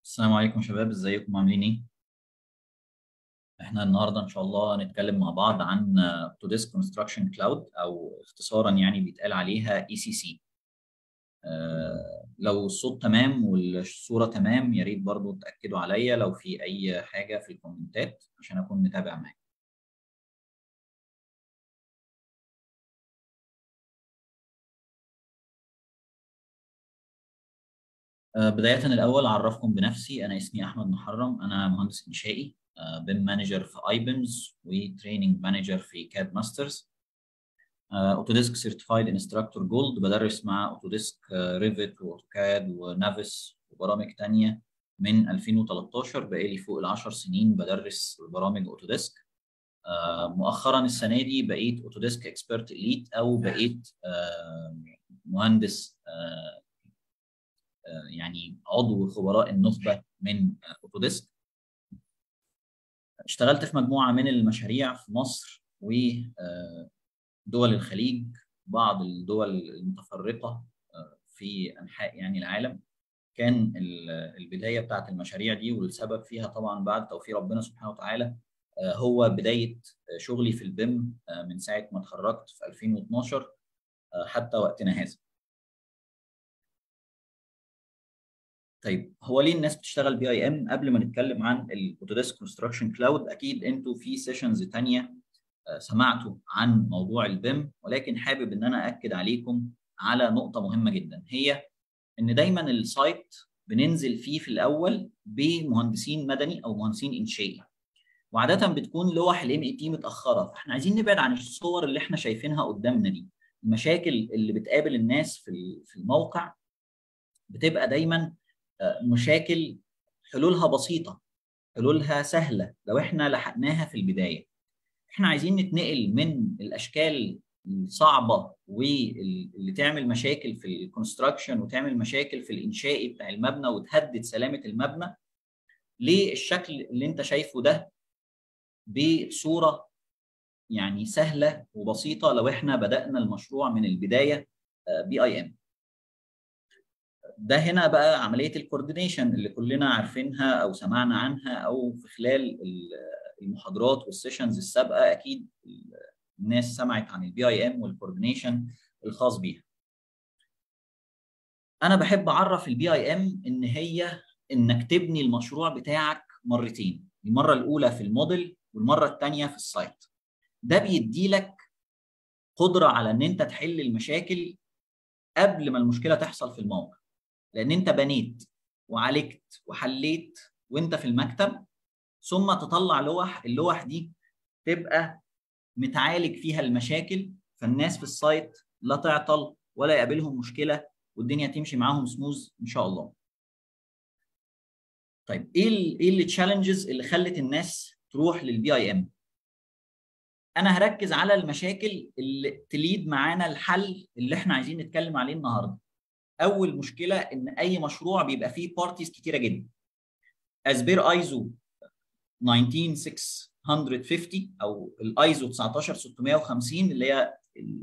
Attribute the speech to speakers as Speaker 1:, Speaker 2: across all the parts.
Speaker 1: السلام عليكم يا شباب ازيكم عاملين ايه؟ احنا النهارده ان شاء الله هنتكلم مع بعض عن Autodesk Construction Cloud او اختصارا يعني بيتقال عليها ECC. آه لو الصوت تمام والصورة تمام يا ريت برضو تأكدوا عليا لو في أي حاجة في الكومنتات عشان أكون متابع معاكم. بداية الأول أعرفكم بنفسي أنا اسمي أحمد محرم أنا مهندس إنشائي بيم مانجر في ايبنز وتريننج مانجر في كاد ماسترز اوتوديسك سيرتيفايد انستراكتور جولد بدرس مع اوتوديسك ريفت واوتوكاد ونافس وبرامج تانية من 2013 بقالي فوق ال 10 سنين بدرس برامج اوتوديسك مؤخرا السنة دي بقيت اوتوديسك اكسبرت اليت أو بقيت مهندس يعني عضو خبراء النخبه من اوتوديسك اشتغلت في مجموعه من المشاريع في مصر ودول الخليج بعض الدول المتفرقه في انحاء يعني العالم كان البدايه بتاعت المشاريع دي والسبب فيها طبعا بعد توفيق ربنا سبحانه وتعالى هو بدايه شغلي في البيم من ساعه ما اتخرجت في 2012 حتى وقتنا هذا طيب هو ليه الناس بتشتغل بي اي ام قبل ما نتكلم عن الاوتوديسك كونستراكشن كلاود اكيد انتوا في سيشنز ثانيه سمعتوا عن موضوع البيم ولكن حابب ان انا اكد عليكم على نقطه مهمه جدا هي ان دايما السايت بننزل فيه في الاول بمهندسين مدني او مهندسين انشائي وعاده بتكون لوح الام اي تي متاخره فاحنا عايزين نبعد عن الصور اللي احنا شايفينها قدامنا دي المشاكل اللي بتقابل الناس في في الموقع بتبقى دايما مشاكل حلولها بسيطه حلولها سهله لو احنا لحقناها في البدايه احنا عايزين نتنقل من الاشكال الصعبه واللي تعمل مشاكل في الكونستراكشن وتعمل مشاكل في الانشائي بتاع المبنى وتهدد سلامه المبنى للشكل اللي انت شايفه ده بصوره يعني سهله وبسيطه لو احنا بدانا المشروع من البدايه بي اي ام ده هنا بقى عمليه الكوردينيشن اللي كلنا عارفينها او سمعنا عنها او في خلال المحاضرات والسيشنز السابقه اكيد الناس سمعت عن البي اي ام والكوردينيشن الخاص بيها. انا بحب اعرف البي اي ام ان هي انك تبني المشروع بتاعك مرتين، المره الاولى في الموديل والمره الثانيه في السايت. ده بيدي لك قدره على ان انت تحل المشاكل قبل ما المشكله تحصل في الموقع. لان انت بنيت وعالجت وحليت وانت في المكتب ثم تطلع لوح اللوح دي تبقى متعالج فيها المشاكل فالناس في السايت لا تعطل ولا يقابلهم مشكله والدنيا تمشي معاهم سموز ان شاء الله. طيب ايه ال ايه التشالنجز اللي خلت الناس تروح للبي اي ام؟ انا هركز على المشاكل اللي تليد معانا الحل اللي احنا عايزين نتكلم عليه النهارده. اول مشكله ان اي مشروع بيبقى فيه بارتيز كتيره جدا اسبير ايزو 19650 او الايزو 19650 اللي هي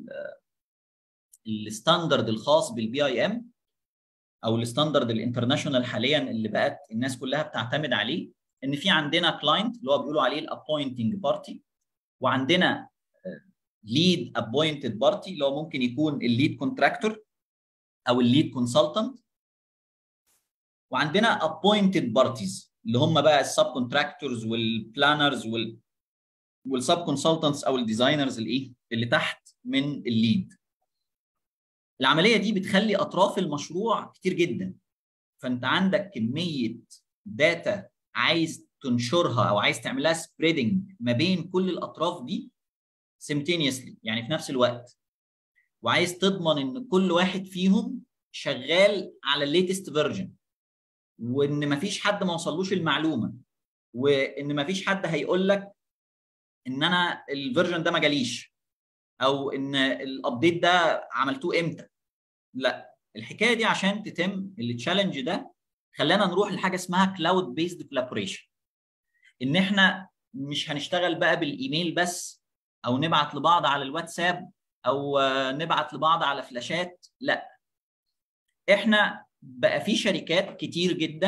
Speaker 1: الستاندرد الخاص بالبي اي ام او الستاندرد الانترناشونال حاليا اللي بقت الناس كلها بتعتمد عليه ان في عندنا كلاينت اللي هو بيقولوا عليه الابوينتنج بارتي وعندنا ليد ابوينتد بارتي اللي هو ممكن يكون الليد كونتراكتور او الليد كونسلتنت وعندنا appointed بارتيز اللي هم بقى السب كونتراكتورز والبلانرز وال والسب كونسلتنتس او الديزاينرز الايه اللي تحت من الليد العمليه دي بتخلي اطراف المشروع كتير جدا فانت عندك كميه داتا عايز تنشرها او عايز تعملها سبريدنج ما بين كل الاطراف دي simultaneously يعني في نفس الوقت وعايز تضمن ان كل واحد فيهم شغال على الليتست فيرجن وان مفيش حد ما وصلوش المعلومه وان مفيش حد هيقول لك ان انا الفيرجن ده ما جاليش او ان الابديت ده عملتوه امتى لا الحكايه دي عشان تتم التشالنج ده خلانا نروح لحاجه اسمها كلاود بيزد كولابوريشن ان احنا مش هنشتغل بقى بالايميل بس او نبعت لبعض على الواتساب او نبعت لبعض على فلاشات لا احنا بقى في شركات كتير جدا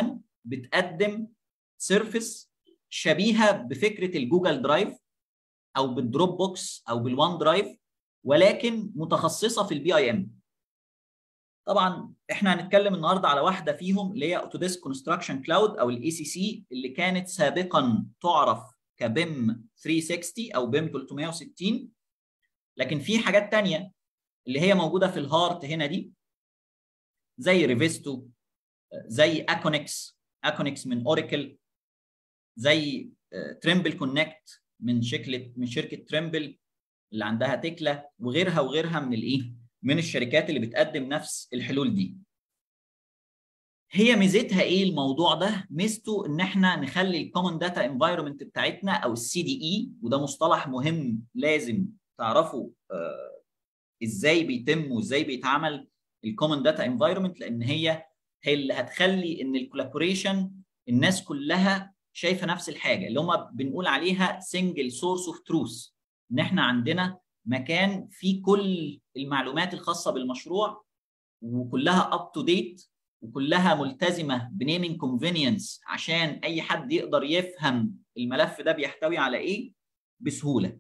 Speaker 1: بتقدم سيرفيس شبيهه بفكره الجوجل درايف او بالدروب بوكس او بالوان درايف ولكن متخصصه في البي اي ام طبعا احنا هنتكلم النهارده على واحده فيهم اللي هي اوتوديسك كونستراكشن كلاود او الاي سي سي اللي كانت سابقا تعرف كبيم 360 او بيم 360 لكن في حاجات تانية اللي هي موجوده في الهارت هنا دي زي ريفيستو زي اكونكس اكونكس من اوراكل زي تريمبل كونكت من شكل من شركه تريمبل اللي عندها تكلا وغيرها وغيرها من الايه من الشركات اللي بتقدم نفس الحلول دي هي ميزتها ايه الموضوع ده ميزته ان احنا نخلي الكومن داتا انفايرمنت بتاعتنا او السي دي اي وده مصطلح مهم لازم تعرفوا آه ازاي بيتم وازاي بيتعمل الكومن داتا انفايرمنت لان هي هي اللي هتخلي ان الكولابوريشن الناس كلها شايفه نفس الحاجه اللي هم بنقول عليها سنجل سورس اوف تروث ان احنا عندنا مكان فيه كل المعلومات الخاصه بالمشروع وكلها اب تو ديت وكلها ملتزمه بنيمينج كونفينينس عشان اي حد يقدر يفهم الملف ده بيحتوي على ايه بسهوله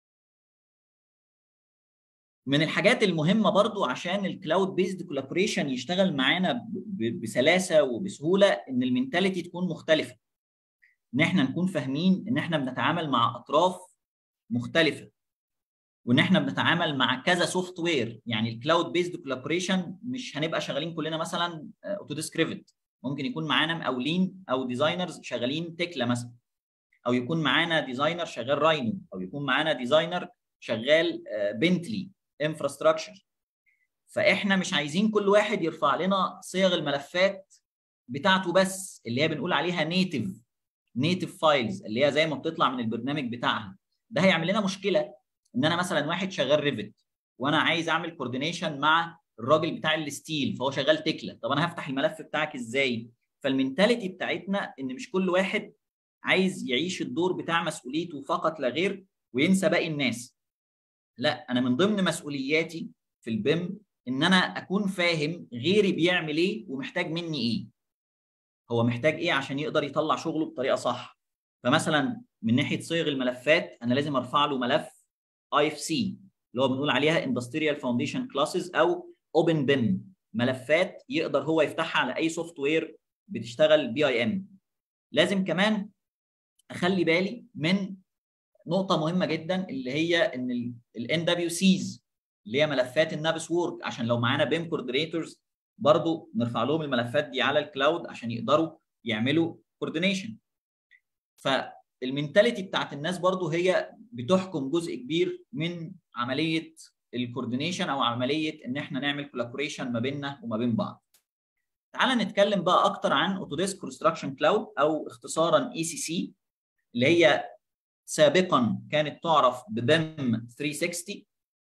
Speaker 1: من الحاجات المهمه برضو عشان الكلاود بيزد كولابوريشن يشتغل معانا بسلاسه وبسهوله ان المينتاليتي تكون مختلفه ان احنا نكون فاهمين ان احنا بنتعامل مع اطراف مختلفه وان احنا بنتعامل مع كذا سوفت وير يعني الكلاود بيزد كولابوريشن مش هنبقى شغالين كلنا مثلا اوتوديسك ريفت ممكن يكون معانا مقاولين او ديزاينرز شغالين تكلا مثلا او يكون معانا ديزاينر شغال راينو او يكون معانا ديزاينر شغال بنتلي انفراستراكشر فاحنا مش عايزين كل واحد يرفع لنا صيغ الملفات بتاعته بس اللي هي بنقول عليها نيتف نيتف فايلز اللي هي زي ما بتطلع من البرنامج بتاعها ده هيعمل لنا مشكله ان انا مثلا واحد شغال ريفت وانا عايز اعمل كوردينيشن مع الراجل بتاع الستيل فهو شغال تكلا طب انا هفتح الملف بتاعك ازاي فالمنتاليتي بتاعتنا ان مش كل واحد عايز يعيش الدور بتاع مسؤوليته فقط لا غير وينسى باقي الناس لا انا من ضمن مسؤولياتي في البيم ان انا اكون فاهم غيري بيعمل ايه ومحتاج مني ايه هو محتاج ايه عشان يقدر يطلع شغله بطريقه صح فمثلا من ناحيه صيغ الملفات انا لازم ارفع له ملف اي اف سي اللي هو بنقول عليها اندستريال فاونديشن كلاسز او اوبن بيم ملفات يقدر هو يفتحها على اي سوفت وير بتشتغل بي اي ام لازم كمان اخلي بالي من نقطه مهمه جدا اللي هي ان الان دبليو سيز اللي هي ملفات النابس وورك عشان لو معانا بيم كوردينيتورز برضو نرفع لهم الملفات دي على الكلاود عشان يقدروا يعملوا كوردينيشن فالمنتاليتي بتاعت الناس برضو هي بتحكم جزء كبير من عمليه الكوردينيشن او عمليه ان احنا نعمل كولابوريشن ما بيننا وما بين بعض تعال نتكلم بقى اكتر عن اوتوديسك كونستراكشن كلاود او اختصارا اي سي سي اللي هي سابقا كانت تعرف ببيم 360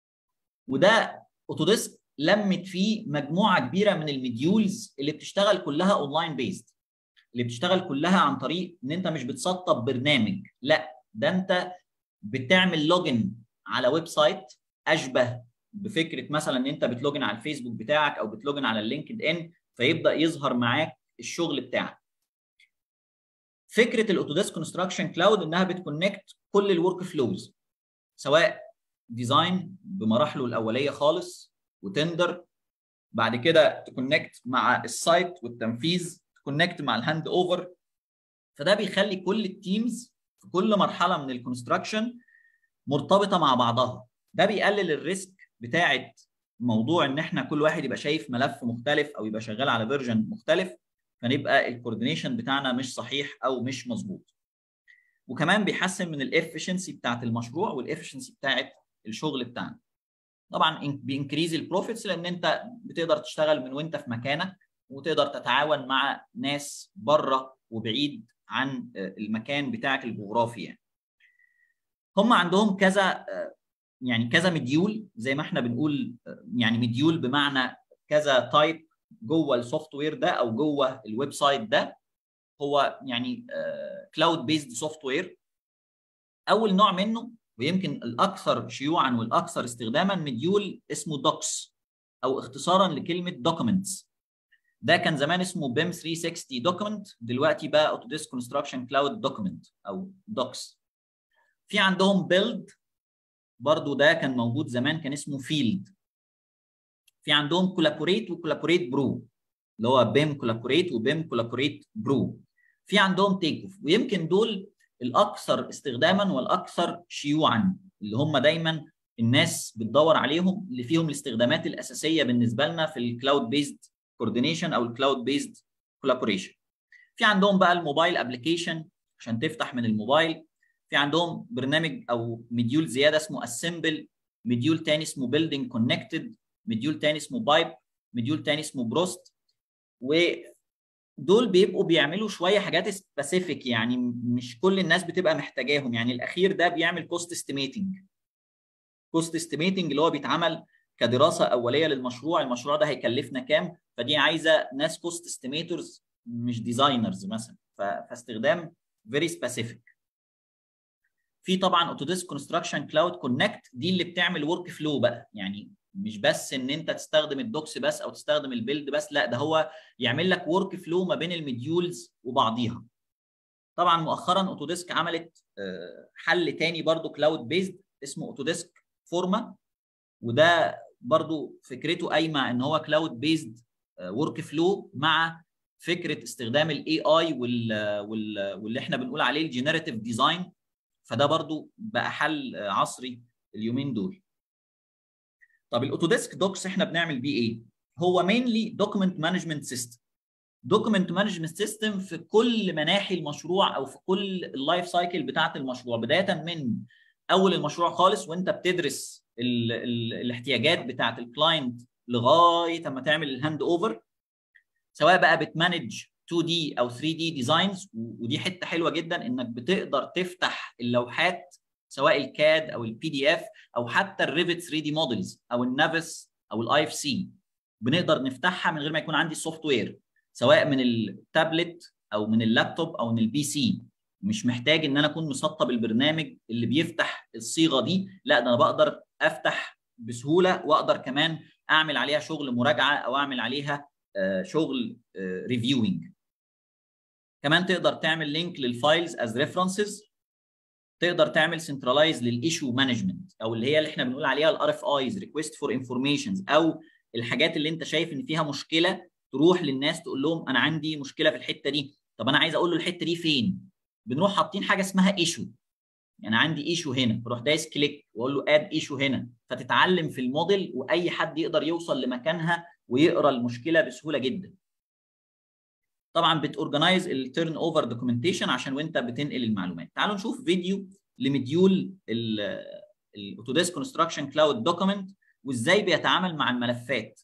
Speaker 1: وده اوتوديسك لمت فيه مجموعه كبيره من المديولز اللي بتشتغل كلها اونلاين بيزد اللي بتشتغل كلها عن طريق ان انت مش بتسطب برنامج لا ده انت بتعمل لوجن على ويب سايت اشبه بفكره مثلا ان انت بتلوجن على الفيسبوك بتاعك او بتلوجن على اللينكد ان فيبدا يظهر معاك الشغل بتاعك فكره الاوتوديسك كونستراكشن كلاود انها بتكونكت كل الورك فلوز سواء ديزاين بمراحله الاوليه خالص وتندر بعد كده تكونكت مع السايت والتنفيذ تكونكت مع الهاند اوفر فده بيخلي كل التيمز في كل مرحله من الكونستراكشن مرتبطه مع بعضها ده بيقلل الريسك بتاعه موضوع ان احنا كل واحد يبقى شايف ملف مختلف او يبقى شغال على فيرجن مختلف فنبقى الكوردينيشن بتاعنا مش صحيح او مش مظبوط وكمان بيحسن من الافشنسي بتاعه المشروع والافشنسي بتاعه الشغل بتاعنا طبعا بينكريز البروفيتس لان انت بتقدر تشتغل من وانت في مكانك وتقدر تتعاون مع ناس بره وبعيد عن المكان بتاعك الجغرافي يعني. هم عندهم كذا يعني كذا مديول زي ما احنا بنقول يعني مديول بمعنى كذا تايب جوه السوفت وير ده او جوه الويب سايت ده هو يعني كلاود بيزد سوفت وير اول نوع منه ويمكن الاكثر شيوعا والاكثر استخداما مديول اسمه دوكس او اختصارا لكلمه دوكيومنتس ده كان زمان اسمه بيم 360 دوكيمنت دلوقتي بقى اوتوديسك كونستراكشن كلاود دوكيمنت او دوكس في عندهم بيلد برضو ده كان موجود زمان كان اسمه فيلد في عندهم كولابوريت وكولابوريت برو اللي هو بيم كولابوريت وبيم كولابوريت برو في عندهم تيك اوف ويمكن دول الاكثر استخداما والاكثر شيوعا اللي هم دايما الناس بتدور عليهم اللي فيهم الاستخدامات الاساسيه بالنسبه لنا في الكلاود بيزد كوردينيشن او الكلاود بيزد كولابوريشن في عندهم بقى الموبايل ابلكيشن عشان تفتح من الموبايل في عندهم برنامج او مديول زياده اسمه اسمبل مديول تاني اسمه بيلدينج كونكتد مديول تاني اسمه بايب مديول تاني اسمه بروست ودول بيبقوا بيعملوا شويه حاجات سبيسيفيك يعني مش كل الناس بتبقى محتاجاهم يعني الاخير ده بيعمل كوست استيميتنج كوست استيميتنج اللي هو بيتعمل كدراسه اوليه للمشروع المشروع ده هيكلفنا كام فدي عايزه ناس كوست استيميتورز مش ديزاينرز مثلا فاستخدام فيري سبيسيفيك في طبعا اوتوديسك كونستراكشن كلاود كونكت دي اللي بتعمل ورك فلو بقى يعني مش بس ان انت تستخدم الدوكس بس او تستخدم البيلد بس لا ده هو يعمل لك ورك فلو ما بين المديولز وبعضيها طبعا مؤخرا اوتوديسك عملت حل تاني برضو كلاود بيزد اسمه اوتوديسك فورما وده برضو فكرته قايمه ان هو كلاود بيزد ورك فلو مع فكره استخدام الاي اي واللي احنا بنقول عليه الجنريتيف ديزاين فده برضو بقى حل عصري اليومين دول طب الاوتوديسك دوكس احنا بنعمل بيه ايه هو مينلي دوكيمنت مانجمنت سيستم دوكيمنت مانجمنت سيستم في كل مناحي المشروع او في كل اللايف سايكل بتاعه المشروع بدايه من اول المشروع خالص وانت بتدرس ال ال الاحتياجات بتاعه الكلاينت لغايه اما تعمل الهاند اوفر سواء بقى بتمانج 2 دي او 3 دي ديزاينز ودي حته حلوه جدا انك بتقدر تفتح اللوحات سواء الكاد او البي دي اف او حتى الريفت 3 دي موديلز او النافس او الاي اف سي بنقدر نفتحها من غير ما يكون عندي السوفت وير سواء من التابلت او من اللابتوب او من البي سي مش محتاج ان انا اكون مسطب البرنامج اللي بيفتح الصيغه دي لا ده انا بقدر افتح بسهوله واقدر كمان اعمل عليها شغل مراجعه او اعمل عليها شغل ريفيوينج كمان تقدر تعمل لينك للفايلز از ريفرنسز تقدر تعمل سنترلايز للايشو مانجمنت او اللي هي اللي احنا بنقول عليها الار اف ايز ريكويست فور انفورميشنز او الحاجات اللي انت شايف ان فيها مشكله تروح للناس تقول لهم انا عندي مشكله في الحته دي طب انا عايز اقول له الحته دي فين بنروح حاطين حاجه اسمها ايشو يعني عندي ايشو هنا بروح دايس كليك واقول له اد ايشو هنا فتتعلم في الموديل واي حد يقدر يوصل لمكانها ويقرا المشكله بسهوله جدا طبعا بتورجنايز التيرن اوفر دوكيومنتيشن عشان وانت بتنقل المعلومات تعالوا نشوف فيديو لمديول الاوتوديسك كونستراكشن كلاود دوكيمنت وازاي بيتعامل مع الملفات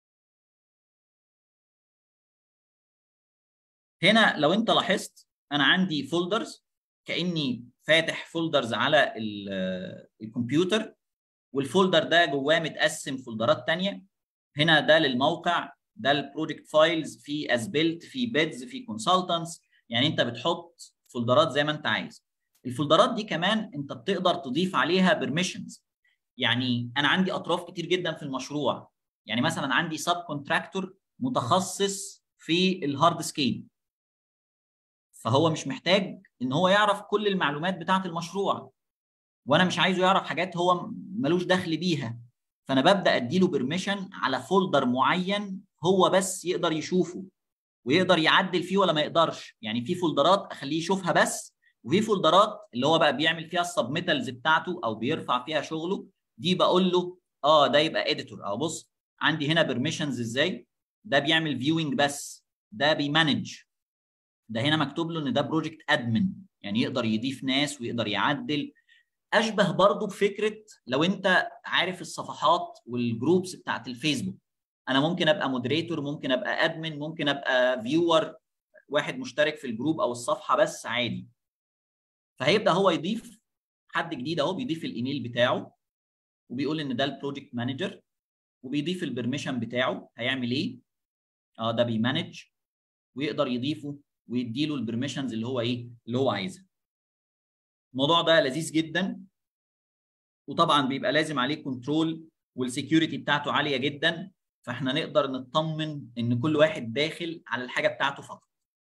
Speaker 1: هنا لو انت لاحظت انا عندي فولدرز كاني فاتح فولدرز على الكمبيوتر والفولدر ده جواه متقسم فولدرات ثانيه هنا ده للموقع ده البروجكت فايلز في اسبلت في بيدز في كونسلتنتس يعني انت بتحط فولدرات زي ما انت عايز الفولدرات دي كمان انت بتقدر تضيف عليها بيرميشنز يعني انا عندي اطراف كتير جدا في المشروع يعني مثلا عندي سب كونتراكتور متخصص في الهارد سكيل فهو مش محتاج ان هو يعرف كل المعلومات بتاعه المشروع وانا مش عايزه يعرف حاجات هو ملوش دخل بيها فانا ببدا اديله بيرميشن على فولدر معين هو بس يقدر يشوفه ويقدر يعدل فيه ولا ما يقدرش يعني في فولدرات اخليه يشوفها بس وفي فولدرات اللي هو بقى بيعمل فيها السبميتالز بتاعته او بيرفع فيها شغله دي بقول له اه ده يبقى اديتور او بص عندي هنا بيرميشنز ازاي ده بيعمل فيوينج بس ده بيمانج ده هنا مكتوب له ان ده بروجكت ادمن يعني يقدر يضيف ناس ويقدر يعدل اشبه برضه بفكره لو انت عارف الصفحات والجروبس بتاعت الفيسبوك انا ممكن ابقى مودريتور ممكن ابقى ادمن ممكن ابقى فيور واحد مشترك في الجروب او الصفحه بس عادي فهيبدا هو يضيف حد جديد اهو بيضيف الايميل بتاعه وبيقول ان ده البروجكت مانجر وبيضيف البرميشن بتاعه هيعمل ايه اه ده بيمانج ويقدر يضيفه ويديله البرميشنز اللي هو ايه اللي هو عايزها الموضوع ده لذيذ جدا وطبعا بيبقى لازم عليه كنترول والسكيورتي بتاعته عاليه جدا فاحنا نقدر نطمن ان كل واحد داخل على الحاجه بتاعته فقط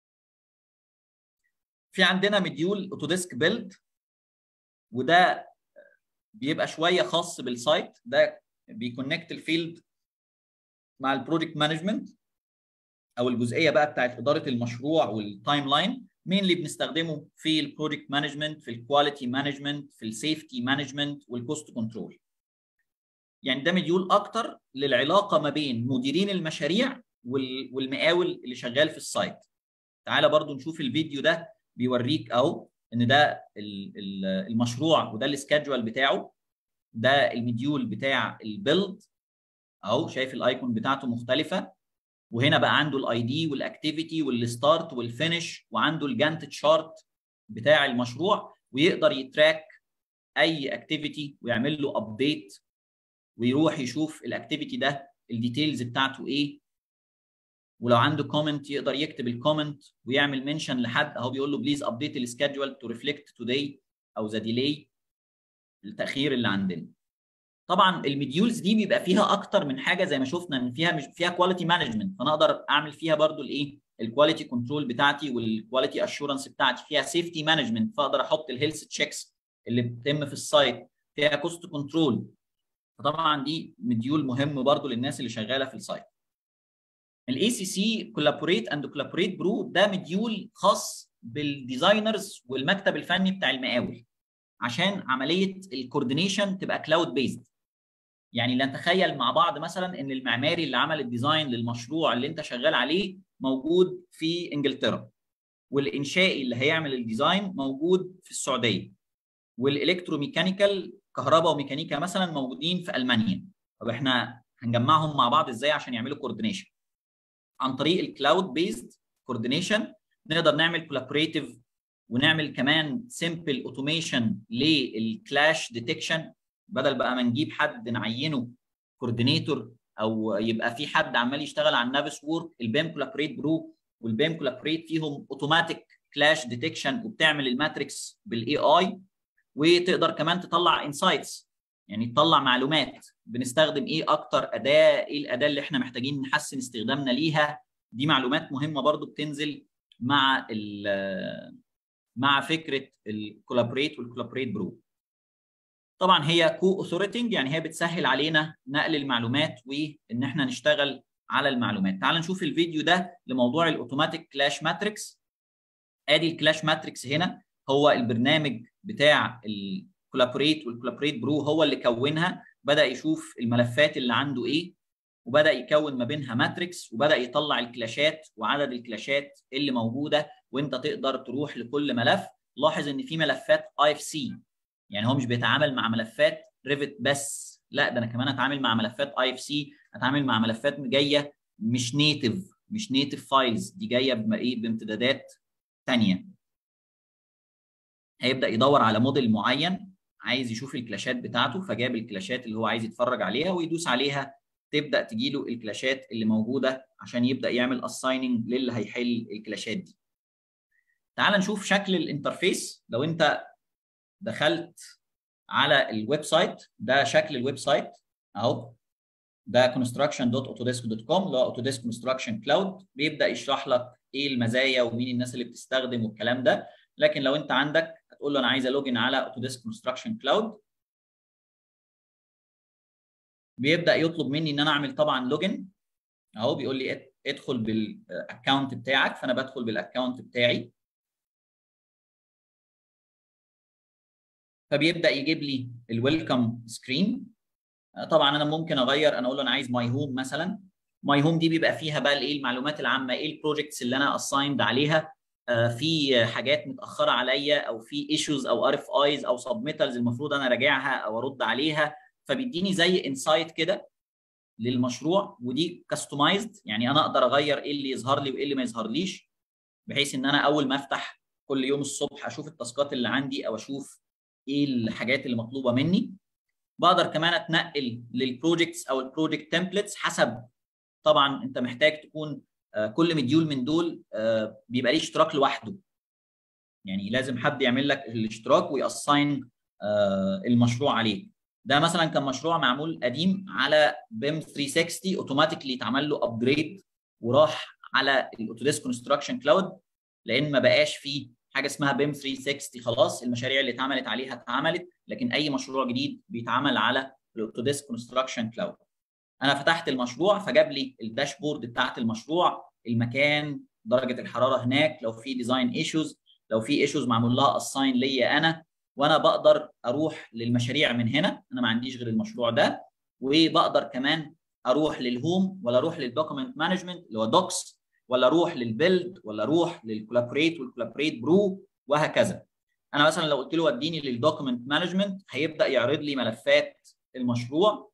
Speaker 1: في عندنا مديول اوتوديسك بيلد وده بيبقى شويه خاص بالسايت ده بيكونكت الفيلد مع البروجكت مانجمنت او الجزئيه بقى بتاعت اداره المشروع والتايم لاين مين اللي بنستخدمه في البروجكت مانجمنت في الكواليتي مانجمنت في السيفتي مانجمنت والكوست كنترول يعني ده مديول اكتر للعلاقه ما بين مديرين المشاريع والمقاول اللي شغال في السايت تعالى برضو نشوف الفيديو ده بيوريك اهو ان ده المشروع وده السكادجوال بتاعه ده المديول بتاع البيلد اهو شايف الايكون بتاعته مختلفه وهنا بقى عنده الاي دي والاكتيفيتي والستارت والفينش وعنده الجانت تشارت بتاع المشروع ويقدر يتراك اي اكتيفيتي ويعمل له ابديت ويروح يشوف الاكتيفيتي ده الديتيلز بتاعته ايه ولو عنده كومنت يقدر يكتب الكومنت ويعمل منشن لحد اهو بيقول له بليز ابديت السكادجول تو ريفلكت توداي او ذا ديلي التاخير اللي عندنا طبعا المديولز دي بيبقى فيها اكتر من حاجه زي ما شفنا ان فيها مش فيها كواليتي مانجمنت فانا اقدر اعمل فيها برضو الايه الكواليتي كنترول بتاعتي والكواليتي اشورنس بتاعتي فيها سيفتي مانجمنت فاقدر احط الهيلث تشيكس اللي بتتم في السايت فيها كوست كنترول فطبعا دي مديول مهم برضو للناس اللي شغاله في السايت الاي سي سي كولابوريت اند كولابوريت برو ده مديول خاص بالديزاينرز والمكتب الفني بتاع المقاول عشان عمليه الكوردينيشن تبقى كلاود بيزد يعني لا نتخيل مع بعض مثلا ان المعماري اللي عمل الديزاين للمشروع اللي انت شغال عليه موجود في انجلترا والانشائي اللي هيعمل الديزاين موجود في السعوديه والالكتروميكانيكال كهرباء وميكانيكا مثلا موجودين في المانيا طب احنا هنجمعهم مع بعض ازاي عشان يعملوا كوردينيشن عن طريق الكلاود بيزد كوردينيشن نقدر نعمل كولابوريتيف ونعمل كمان سمبل اوتوميشن للكلاش ديتكشن بدل بقى ما نجيب حد نعينه كوردينيتور او يبقى في حد عمال يشتغل على النافس وورك البيم كولابوريت برو والبيم كولابوريت فيهم اوتوماتيك كلاش ديتكشن وبتعمل الماتريكس بالاي اي وتقدر كمان تطلع انسايتس يعني تطلع معلومات بنستخدم ايه اكتر اداه ايه الاداه اللي احنا محتاجين نحسن استخدامنا ليها دي معلومات مهمه برضو بتنزل مع مع فكره الكولابوريت والكولابوريت برو طبعا هي كو اوثوريتنج يعني هي بتسهل علينا نقل المعلومات وان احنا نشتغل على المعلومات تعال نشوف الفيديو ده لموضوع الاوتوماتيك كلاش ماتريكس ادي الكلاش ماتريكس هنا هو البرنامج بتاع الكولابوريت والكولابوريت برو هو اللي كونها بدا يشوف الملفات اللي عنده ايه وبدا يكون ما بينها ماتريكس وبدا يطلع الكلاشات وعدد الكلاشات اللي موجوده وانت تقدر تروح لكل ملف لاحظ ان في ملفات اي اف سي يعني هو مش بيتعامل مع ملفات ريفت بس لا ده انا كمان اتعامل مع ملفات اي اف سي اتعامل مع ملفات جايه مش نيتف مش نيتف فايلز دي جايه بايه بامتدادات ثانيه هيبدا يدور على موديل معين عايز يشوف الكلاشات بتاعته فجاب الكلاشات اللي هو عايز يتفرج عليها ويدوس عليها تبدا تجيله الكلاشات اللي موجوده عشان يبدا يعمل اسايننج للي هيحل الكلاشات دي تعال نشوف شكل الانترفيس لو انت دخلت على الويب سايت ده شكل الويب سايت اهو ده construction.autodesk.com اللي هو اوتوديسك كونستراكشن كلاود بيبدا يشرح لك ايه المزايا ومين الناس اللي بتستخدم والكلام ده لكن لو انت عندك هتقول له انا عايز الوجن على اوتوديسك كونستراكشن كلاود بيبدا يطلب مني ان انا اعمل طبعا لوجن اهو بيقول لي ادخل بالاكونت بتاعك فانا بدخل بالاكونت بتاعي فبيبدا يجيب لي الويلكم سكرين طبعا انا ممكن اغير انا اقول له انا عايز ماي هوم مثلا ماي هوم دي بيبقى فيها بقى الايه المعلومات العامه ايه البروجكتس اللي انا اسايند عليها في حاجات متاخره عليا او في ايشوز او ار اف ايز او سبميتالز المفروض انا راجعها او ارد عليها فبيديني زي انسايت كده للمشروع ودي كاستمايزد يعني انا اقدر اغير ايه اللي يظهر لي وايه اللي ما يظهرليش بحيث ان انا اول ما افتح كل يوم الصبح اشوف التاسكات اللي عندي او اشوف ايه الحاجات اللي مطلوبه مني بقدر كمان اتنقل للبروجكتس او البروجكت تمبلتس حسب طبعا انت محتاج تكون كل مديول من دول بيبقى ليه اشتراك لوحده يعني لازم حد يعمل لك الاشتراك ويأساين المشروع عليه ده مثلا كان مشروع معمول قديم على بيم 360 اوتوماتيكلي اتعمل له ابجريد وراح على الاوتوديسك كونستراكشن كلاود لان ما بقاش فيه حاجه اسمها بيم 360 خلاص المشاريع اللي اتعملت عليها اتعملت لكن اي مشروع جديد بيتعمل على الاوتوديسك كونستراكشن كلاود انا فتحت المشروع فجاب لي الداشبورد بتاعت المشروع المكان درجه الحراره هناك لو في ديزاين ايشوز لو في ايشوز معمول لها اساين ليا انا وانا بقدر اروح للمشاريع من هنا انا ما عنديش غير المشروع ده وبقدر كمان اروح للهوم ولا اروح للدوكيمنت مانجمنت اللي هو دوكس ولا اروح للبيلد ولا اروح للكولابريت والكولابريت برو وهكذا انا مثلا لو قلت له وديني للدوكيمنت مانجمنت هيبدا يعرض لي ملفات المشروع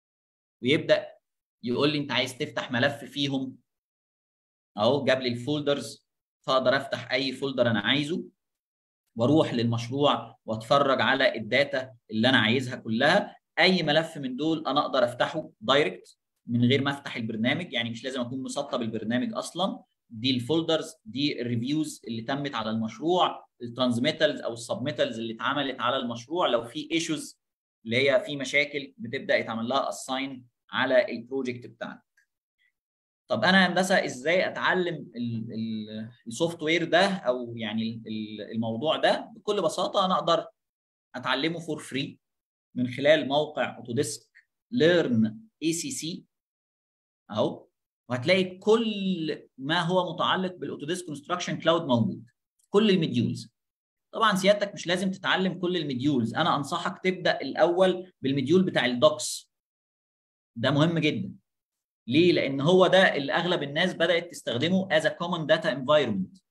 Speaker 1: ويبدا يقول لي انت عايز تفتح ملف فيهم اهو جاب لي الفولدرز فاقدر افتح اي فولدر انا عايزه واروح للمشروع واتفرج على الداتا اللي انا عايزها كلها اي ملف من دول انا اقدر افتحه دايركت من غير ما افتح البرنامج يعني مش لازم اكون مسطب البرنامج اصلا دي الفولدرز دي الريفيوز اللي تمت على المشروع الترانزميتالز او السبميتالز اللي اتعملت على المشروع لو في ايشوز اللي هي في مشاكل بتبدا يتعمل لها اساين على البروجكت بتاعك طب انا هندسه ازاي اتعلم السوفت وير ده او يعني الموضوع ده بكل بساطه انا اقدر اتعلمه فور فري من خلال موقع اوتوديسك ليرن اي سي سي اهو وهتلاقي كل ما هو متعلق بالاوتوديسك كونستراكشن كلاود موجود كل المديولز طبعا سيادتك مش لازم تتعلم كل المديولز انا انصحك تبدا الاول بالمديول بتاع الدوكس ده مهم جدا ليه لان هو ده اللي اغلب الناس بدات تستخدمه as a common data environment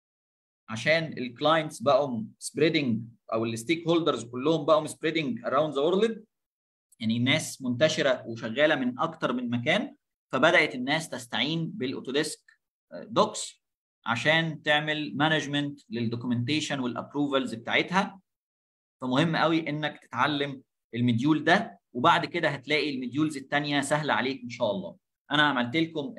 Speaker 1: عشان الكلاينتس بقوا سبريدنج او الستيك هولدرز كلهم بقوا سبريدنج اراوند ذا وورلد يعني الناس منتشره وشغاله من اكتر من مكان فبدات الناس تستعين بالاوتوديسك دوكس عشان تعمل مانجمنت للدوكيومنتيشن والابروفلز بتاعتها فمهم قوي انك تتعلم المديول ده وبعد كده هتلاقي المديولز الثانيه سهله عليك ان شاء الله انا عملت لكم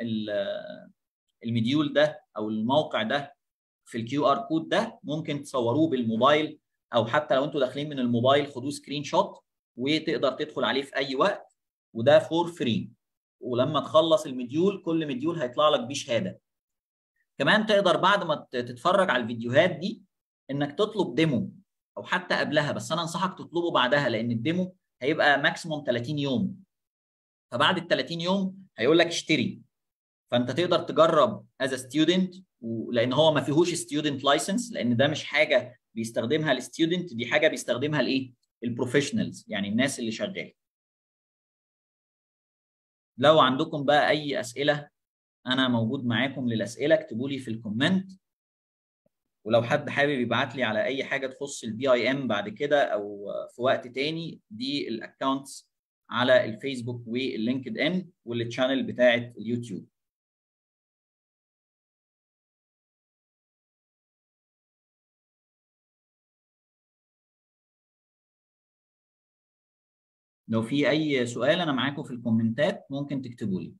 Speaker 1: المديول ده او الموقع ده في الكيو ار كود ده ممكن تصوروه بالموبايل او حتى لو انتوا داخلين من الموبايل خدوه سكرين شوت وتقدر تدخل عليه في اي وقت وده فور فري ولما تخلص المديول كل مديول هيطلع لك بيه شهاده كمان تقدر بعد ما تتفرج على الفيديوهات دي انك تطلب ديمو او حتى قبلها بس انا انصحك تطلبه بعدها لان الديمو هيبقى ماكسيموم 30 يوم فبعد ال 30 يوم هيقول لك اشتري فانت تقدر تجرب از ستودنت لان هو ما فيهوش ستودنت لايسنس لان ده مش حاجه بيستخدمها الستودنت دي حاجه بيستخدمها الايه البروفيشنالز يعني الناس اللي شغاله لو عندكم بقى اي اسئله انا موجود معاكم للاسئله اكتبوا لي في الكومنت ولو حد حابب يبعت لي على اي حاجه تخص البي اي ام بعد كده او في وقت تاني دي الاكونتس على الفيسبوك واللينكد ان والتشانل بتاعه اليوتيوب لو في اي سؤال انا معاكم في الكومنتات ممكن تكتبوا لي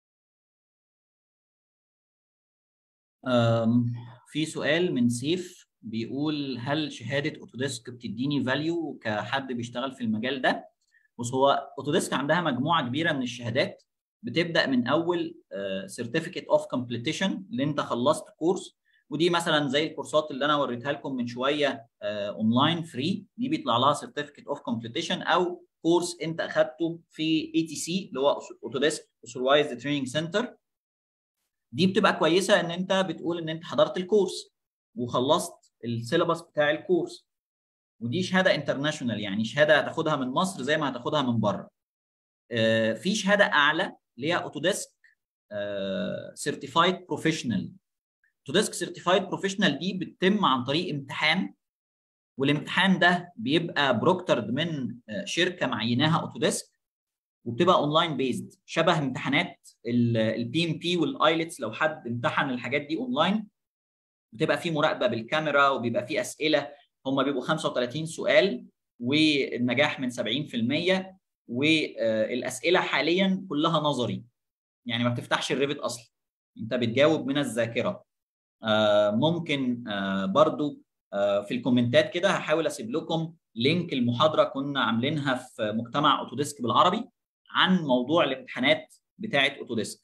Speaker 1: في سؤال من سيف بيقول هل شهاده اوتوديسك بتديني فاليو كحد بيشتغل في المجال ده بص هو اوتوديسك عندها مجموعه كبيره من الشهادات بتبدا من اول سيرتيفيكت اوف كومبليتيشن اللي انت خلصت كورس ودي مثلا زي الكورسات اللي انا وريتها لكم من شويه اونلاين فري دي بيطلع لها سيرتيفيكت اوف كومبليتيشن او كورس انت اخذته في اي تي سي اللي هو اوتوديسك سوبروايزد تريننج سنتر دي بتبقى كويسه ان انت بتقول ان انت حضرت الكورس وخلصت السيلابس بتاع الكورس ودي شهاده انترناشونال يعني شهاده هتاخدها من مصر زي ما هتاخدها من بره آه في شهاده اعلى اللي هي اوتوديسك سيرتيفايد بروفيشنال اوتوديسك سيرتيفايد بروفيشنال دي بتتم عن طريق امتحان والامتحان ده بيبقى بروكترد من شركه معيناها اوتوديسك وبتبقى اونلاين بيزد شبه امتحانات البي ام بي والايلتس لو حد امتحن الحاجات دي اونلاين بتبقى في مراقبه بالكاميرا وبيبقى في اسئله هم بيبقوا 35 سؤال والنجاح من 70% والاسئله حاليا كلها نظري يعني ما بتفتحش الريفت اصلا انت بتجاوب من الذاكره ممكن برضو في الكومنتات كده هحاول اسيب لكم لينك المحاضره كنا عاملينها في مجتمع اوتوديسك بالعربي عن موضوع الامتحانات بتاعه اوتوديسك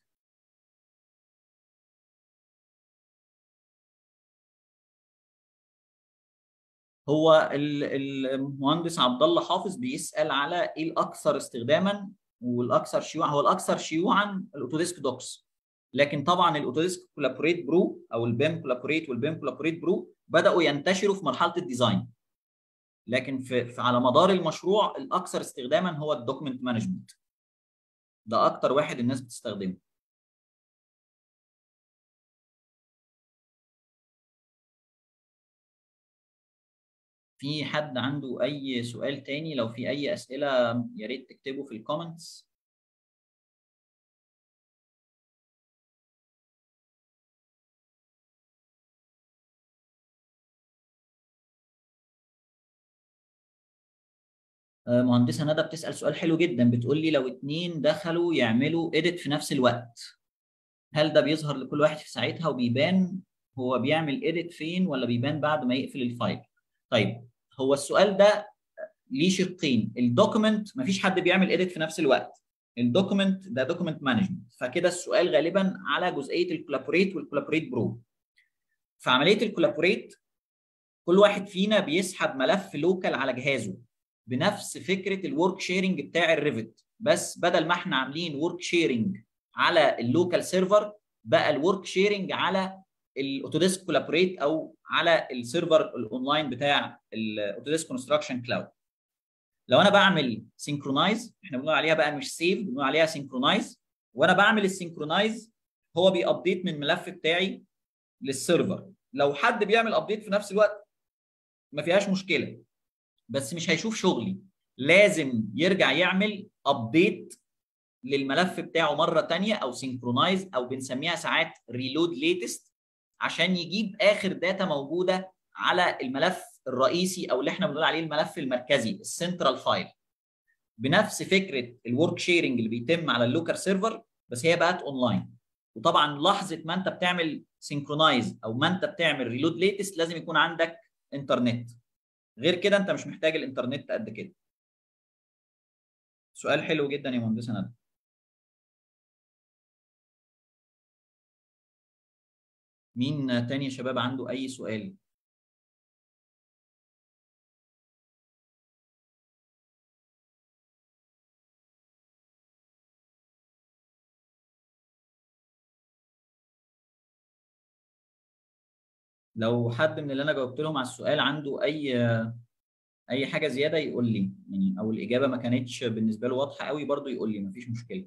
Speaker 1: هو المهندس عبد الله حافظ بيسال على ايه الاكثر استخداما والاكثر شيوعا هو الاكثر شيوعا الاوتوديسك دوكس لكن طبعا الاوتوديسك كولابوريت برو او البيم كولابوريت والبيم كولابوريت برو بداوا ينتشروا في مرحله الديزاين لكن في, في على مدار المشروع الاكثر استخداما هو الدوكيمنت مانجمنت ده اكتر واحد الناس بتستخدمه في حد عنده اي سؤال تاني لو في اي اسئله يا ريت تكتبوا في الكومنتس مهندسه ندى بتسال سؤال حلو جدا بتقول لي لو اتنين دخلوا يعملوا اديت في نفس الوقت هل ده بيظهر لكل واحد في ساعتها وبيبان هو بيعمل اديت فين ولا بيبان بعد ما يقفل الفايل طيب هو السؤال ده ليه شقين الدوكيمنت مفيش حد بيعمل اديت في نفس الوقت الدوكيمنت ده دوكيمنت مانجمنت فكده السؤال غالبا على جزئيه الكولابوريت والكولابوريت برو في عمليه الكولابوريت كل واحد فينا بيسحب ملف لوكال على جهازه بنفس فكره الورك شيرنج بتاع الريفت بس بدل ما احنا عاملين ورك شيرنج على اللوكال سيرفر بقى الورك شيرنج على الاوتوديسك كولابوريت او على السيرفر الاونلاين بتاع الاوتوديسك كونستراكشن كلاود لو انا بعمل سينكرونايز احنا بنقول عليها بقى مش سيف بنقول عليها سينكرونايز وانا بعمل السينكرونايز هو بيابديت من الملف بتاعي للسيرفر لو حد بيعمل ابديت في نفس الوقت ما فيهاش مشكله بس مش هيشوف شغلي لازم يرجع يعمل ابديت للملف بتاعه مره ثانيه او سينكرونايز او بنسميها ساعات ريلود ليتست عشان يجيب اخر داتا موجوده على الملف الرئيسي او اللي احنا بنقول عليه الملف المركزي السنترال فايل بنفس فكره الورك شيرنج اللي بيتم على اللوكر سيرفر بس هي بقت اونلاين وطبعا لحظه ما انت بتعمل سينكرونايز او ما انت بتعمل ريلود ليتست لازم يكون عندك انترنت غير كده انت مش محتاج الانترنت قد كده سؤال حلو جدا يا مهندسه ندى مين تاني يا شباب عنده اي سؤال لو حد من اللي انا جاوبت لهم على السؤال عنده اي اي حاجه زياده يقول لي يعني او الاجابه ما كانتش بالنسبه له واضحه قوي برضو يقول لي مفيش مشكله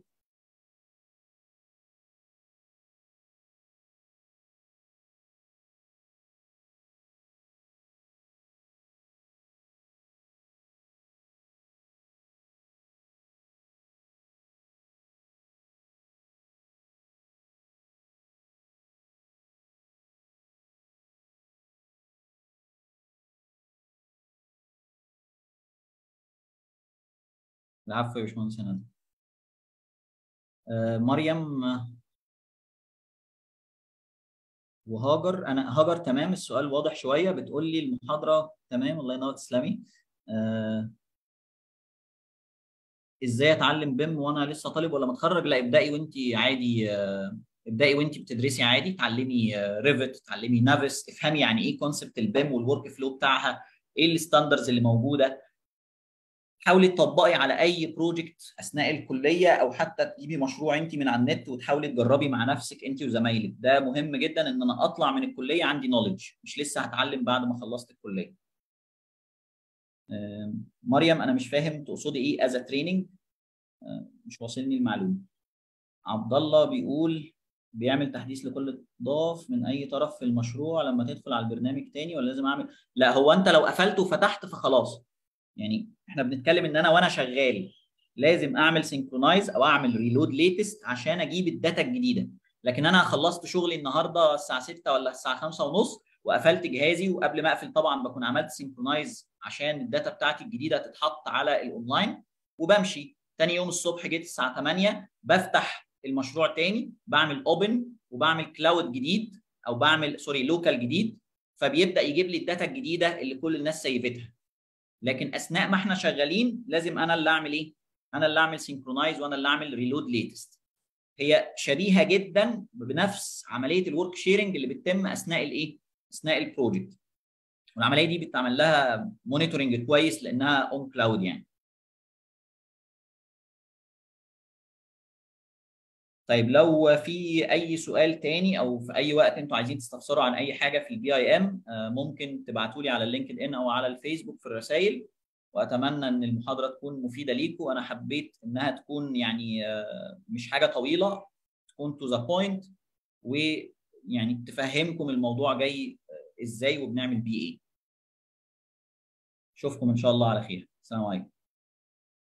Speaker 1: العفو يا باشمهندس ندى آه مريم وهاجر انا هاجر تمام السؤال واضح شويه بتقول لي المحاضره تمام الله ينور تسلمي آه ازاي اتعلم بيم وانا لسه طالب ولا متخرج لا ابدأي وانت عادي آه ابدأي وانت بتدرسي عادي تعلمي آه ريفت تعلمي نافس افهمي يعني ايه كونسبت البيم والورك فلو بتاعها ايه الستاندرز اللي موجوده حاولي تطبقي على اي بروجكت اثناء الكليه او حتى تجيبي مشروع انت من على النت وتحاولي تجربي مع نفسك انت وزمايلك ده مهم جدا ان انا اطلع من الكليه عندي نوليدج مش لسه هتعلم بعد ما خلصت الكليه مريم انا مش فاهم تقصدي ايه از تريننج مش واصلني المعلومه عبد الله بيقول بيعمل تحديث لكل ضاف من اي طرف في المشروع لما تدخل على البرنامج تاني ولا لازم اعمل لا هو انت لو قفلت وفتحت فخلاص يعني احنا بنتكلم ان انا وانا شغال لازم اعمل سينكرونايز او اعمل ريلود ليتست عشان اجيب الداتا الجديده لكن انا خلصت شغلي النهارده الساعه 6 ولا الساعه 5 ونص وقفلت جهازي وقبل ما اقفل طبعا بكون عملت سينكرونايز عشان الداتا بتاعتي الجديده تتحط على الاونلاين وبمشي تاني يوم الصبح جيت الساعه 8 بفتح المشروع تاني بعمل اوبن وبعمل كلاود جديد او بعمل سوري لوكال جديد فبيبدا يجيب لي الداتا الجديده اللي كل الناس سيفتها لكن اثناء ما احنا شغالين لازم انا اللي اعمل ايه؟ انا اللي اعمل سينكرونايز وانا اللي اعمل ريلود ليتست. هي شبيهه جدا بنفس عمليه الورك شيرنج اللي بتتم اثناء الايه؟ اثناء البروجكت. والعمليه دي بتعمل لها مونيتورنج كويس لانها اون كلاود يعني. طيب لو في اي سؤال تاني او في اي وقت انتوا عايزين تستفسروا عن اي حاجه في البي اي ام ممكن تبعتوا لي على اللينكد ان او على الفيسبوك في الرسائل واتمنى ان المحاضره تكون مفيده ليكم انا حبيت انها تكون يعني مش حاجه طويله تكون تو ذا بوينت ويعني تفهمكم الموضوع جاي ازاي وبنعمل بيه ايه اشوفكم ان شاء الله على خير السلام عليكم